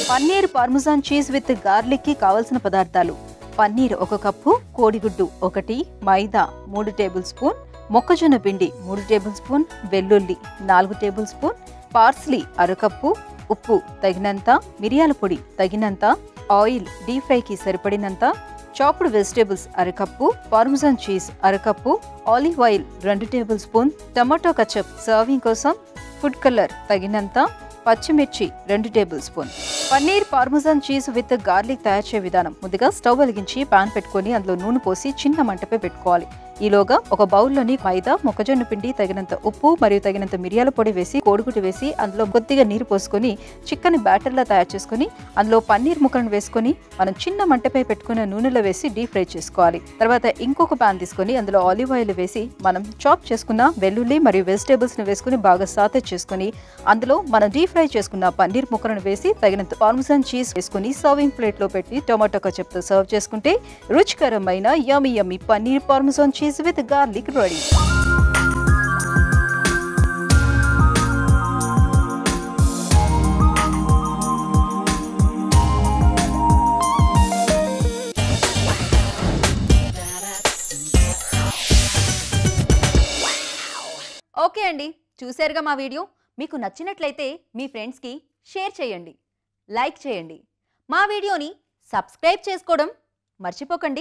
paneer parmesan cheese with garlic కి కావలసిన పదార్థాలు పన్నీర్ ఒక కప్పు కోడిగుడ్డు ఒకటి మైదా మూడు టేబుల్ స్పూన్ మొక్కజొన్న పిండి మూడు టేబుల్ స్పూన్ వెల్లుల్లి నాలుగు టేబుల్ స్పూన్ పార్స్లీ అరకప్పు ఉప్పు తగినంత మిరియాల పొడి తగినంత ఆయిల్ డీప్ ఫ్రైకి సరిపడినంత చాప్డ్ వెజిటేబుల్స్ అరకప్పు పార్ముజాన్ చీజ్ అరకప్పు ఆలివ్ ఆయిల్ రెండు tablespoon tomato ketchup serving కోసం ఫుడ్ కలర్ తగినంత పచ్చిమిర్చి రెండు tablespoon paneer parmesan cheese with garlic తయారు చేసే విధానం ముందుగా స్టవ్ వెలిగించి పాన్ పెట్టుకొని అందులో నూనె పోసి చిన్న మంటపై పెట్టుకోవాలి ఈలోగా ఒక బౌల్లోని మైదా మొక్కజొన్న పిండి తగినంత ఉప్పు మరియు తగినంత మిరియాల పొడి వేసి కోడిగుడ్డు వేసి అందులో కొద్దిగా నీరు పోసుకొని చిక్కని బ్యాటర్లా తయారు చేసుకొని అందులో పన్నీర్ ముక్కలను వేసుకొని మనం చిన్న మంటపై పెట్టుకున్న నూనెలో వేసి డీప్ ఫ్రై చేసుకోవాలి తర్వాత ఇంకొక పాన్ తీసుకొని అందులో ఆలివ్ ఆయిల్ వేసి మనం చాప్ చేసుకున్న వెల్లుల్లి మరియు వెజిటేబుల్స్ ని వేసుకుని బాగా సాతే చేసుకుని అందులో మనం డీప్ ఫ్రై చేసుకున్న పన్నీర్ ముక్కలను వేసి తగినంత పార్మసన్ చీజ్ వేసుకుని సర్వింగ్ ప్లేట్ లో పెట్టి టొమాటో కచప్తో సర్వ్ చేసుకుంటే రుచికరమైన yummy yummy paneer parmesan cheese with garlic ready okay అండి చూశారుగా మా వీడియో మీకు నచ్చినట్లయితే మీ ఫ్రెండ్స్కి షేర్ చేయండి లైక్ చేయండి మా వీడియోని సబ్స్క్రైబ్ చేసుకోవడం మర్చిపోకండి